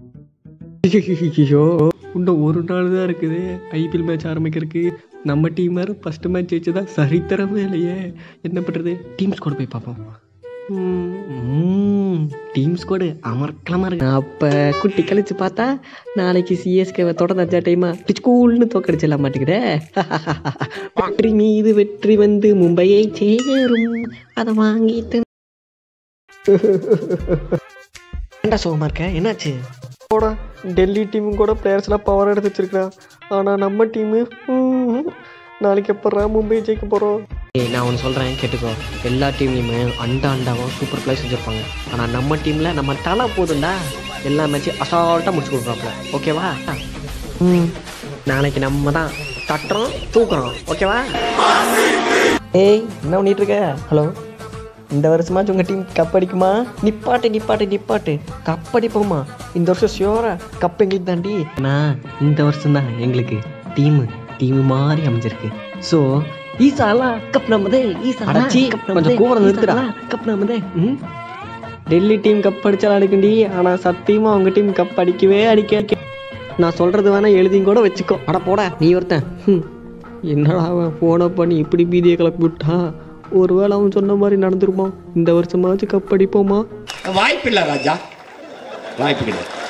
ஐயோ இன்னும் ஒரு நாள் தான் இருக்குது ஐபிஎல் மேட்ச் ஆரம்பிக்கிறதுக்கு நம்ம டீம் வேறு ஃபஸ்ட்டு மேட்ச் ஜெயிச்சதா சரித்திரமே இல்லையே என்ன பண்ணுறது டீம் ஸ்கோர் போய் பார்ப்போம் டீம் ஸ்கோடு அமர்க்கலமாக இருக்கு அப்போ குட்டி கழிச்சு பார்த்தா நாளைக்கு சிஎஸ்கேவை தொடர்ந்து அஞ்சா டைமா ஸ்கூல்னு தோக்கடிச்சிடலாம் மாட்டேங்குதே வெற்றி மீது வெற்றி வந்து மும்பையை சேரும் அதை வாங்கிட்டு ஏன்டா சோகமாக இருக்க என்னாச்சு போடா டெல்லி டீமும் கூட பிளேயர்ஸ்லாம் பவர் எடுத்து வச்சிருக்கிறான் ஆனால் நம்ம டீமு நாளைக்கு எப்பட்றா மும்பை ஜெயிக்க போகிறோம் ஏய் நான் ஒன்று சொல்கிறேன் கேட்டுக்கோ எல்லா டீம்லையுமே அண்டா அண்டாவும் சூப்பர் பிளேயர்ஸ் வச்சுருப்பாங்க ஆனால் நம்ம டீமில் நம்ம தலை போதும்டா எல்லா மேட்சும் அசால்ட்டாக முடிச்சு கொடுக்குறாப்புல ஓகேவா ம் நாளைக்கு நம்ம தான் தட்டுறோம் தூக்குறோம் ஓகேவா ஏய் என்ன பண்ணிட்டு இருக்க ஹலோ இந்த வருஷமாச்சும் உங்கள் டீம் கப் அடிக்குமா நிப்பாட்டு நிப்பாட்டு நிப்பாட்டு கப் அடிப்போமா இந்த வருஷம் ஷியோரா கப் எங்களுக்கு தாண்டி நான் இந்த வருஷம் தான் எங்களுக்கு டீமு டீம் மாதிரி அமைஞ்சிருக்கு ஸோ ஈசாலா கப் நம்மதே ஈசா அடச்சி கொஞ்சம் கூவரம் நிறுத்துடா கப் நம்மதே ம் டெல்லி டீம் கப் அடிச்சாலும் அடிக்குண்டி ஆனால் சத்தியமாக அவங்க டீம் கப் அடிக்கவே அடிக்க நான் சொல்கிறது வேணா எழுதியும் கூட வச்சுக்கோ அட போடா நீ ஒருத்தன் ஹம். என்னடா அவன் ஃபோனை பண்ணி இப்படி பீதியை கிளப்பி விட்டான் ஒருவேளை அவன் சொன்ன மாதிரி நடந்துருமா இந்த வருஷமாச்சும் கப் அடிப்போமா வாய்ப்பில்லை ராஜா வாய்ப்பு கிடையாது